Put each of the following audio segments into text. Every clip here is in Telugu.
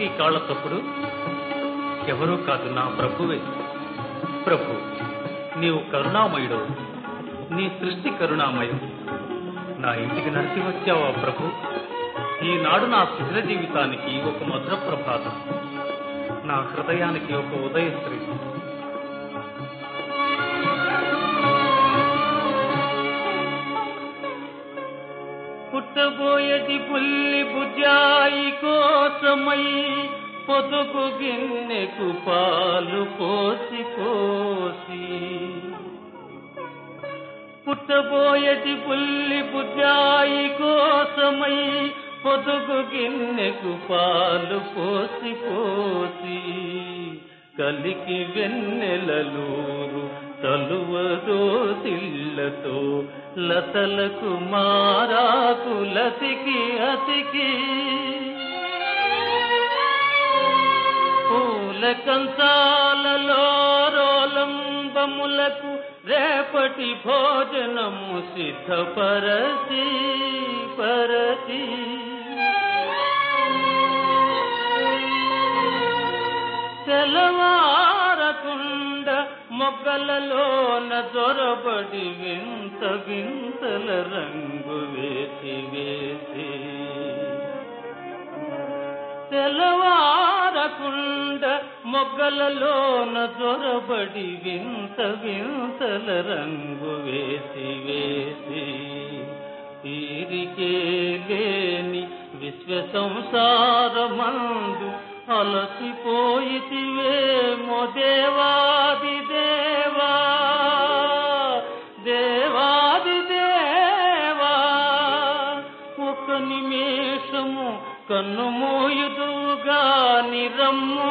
ఈ కాళ్ళ తప్పుడు ఎవరూ కాదు నా ప్రభువే ప్రభు నీవు కరుణామయుడు నీ సృష్టి కరుణామయం నా ఇంటికి నడిచి వచ్చావా ప్రభు ఈనాడు నా శిథిల జీవితానికి ఒక మధుర ప్రభాతం నా హృదయానికి ఒక ఉదయశ్రీ పుట్టబోయేది పుల్లి బుజాయి కోసమై పొదుగు గిన్నెకు పాలు పోసి పోసి పుట్టబోయేది పుల్లి బుజాయి కోసమై పొదుగు గిన్నెకు పాలు పోసి పోసి కలికి వెన్నెలలూరు తలువదో సిల్లతో లతలకు మారాకు లసికి అసికి పూల కంచాలలో రోలంబములకు రేపటి భోజనము సిద్ధపరచి పరచి తెలవారకుండ మొగ్గలలోన దొరబడి వింత వింతల రంగు వేసి వేసి తెలవారకుండ మొగ్గలలోన దొరబడి వింత వింతల రంగు వేసి వేసి తీరికే లేని విశ్వ సంసారమందు అలసిపోయితివేమో దేవాది దేవా దేవాది దేవా ఒక నిమేషము కన్ను మోయుదుగా నిరమ్ము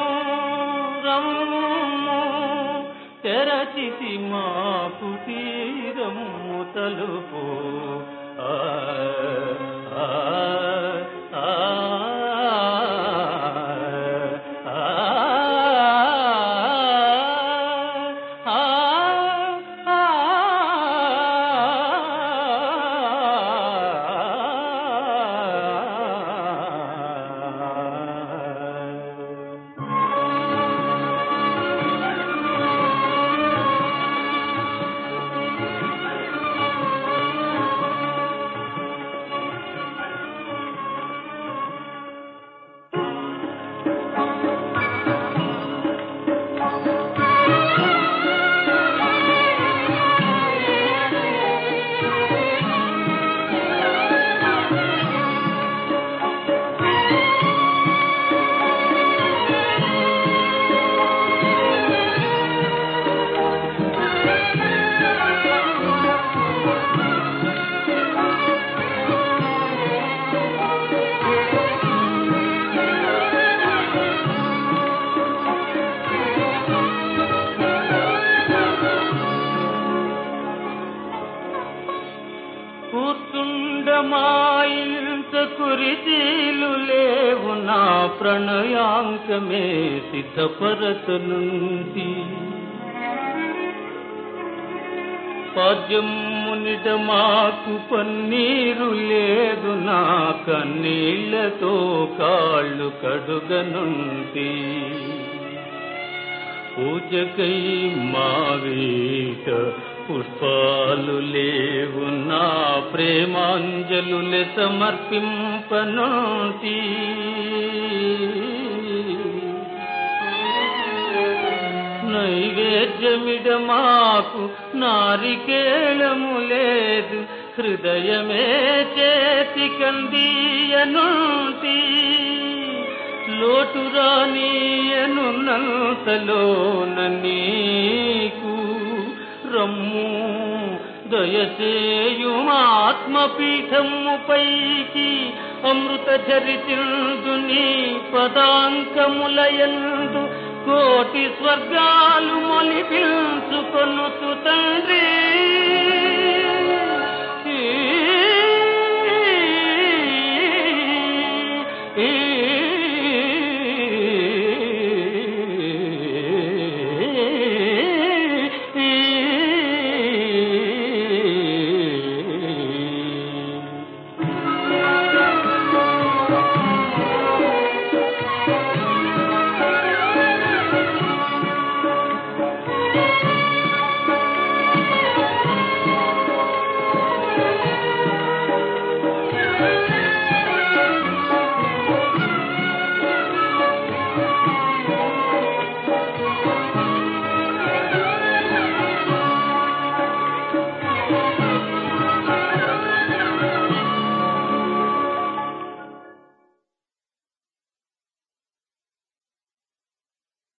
రమ్ము తెరచితి మాకు తీరము తలుపు ఆ ఆ ఆ కూర్చుండమాయింత కురితీలు లేవు నా ప్రణయాంకమే సిద్ధపరతనుంది పద్యమునిట మాకు పన్నీరు లేదు నా కన్నీళ్లతో కాళ్ళు కడుగనుంది పూజకై మావేట పుష్పాలు లేవు నా ప్రేమాంజలులే సమర్పింపనుంటి నైవేద్యమిడ మాకు నారికేళము లేదు హృదయమే చేతి కందీయనుంటి లోటు రానియనున్నంతలోన నీకు రమ్ము దయచేయుమాత్మపీఠము పైకి అమృత చరితిందు నీ పదాంకములయందు కోటి స్వర్గాలు మొలిపించుకొనుతు తండ్రి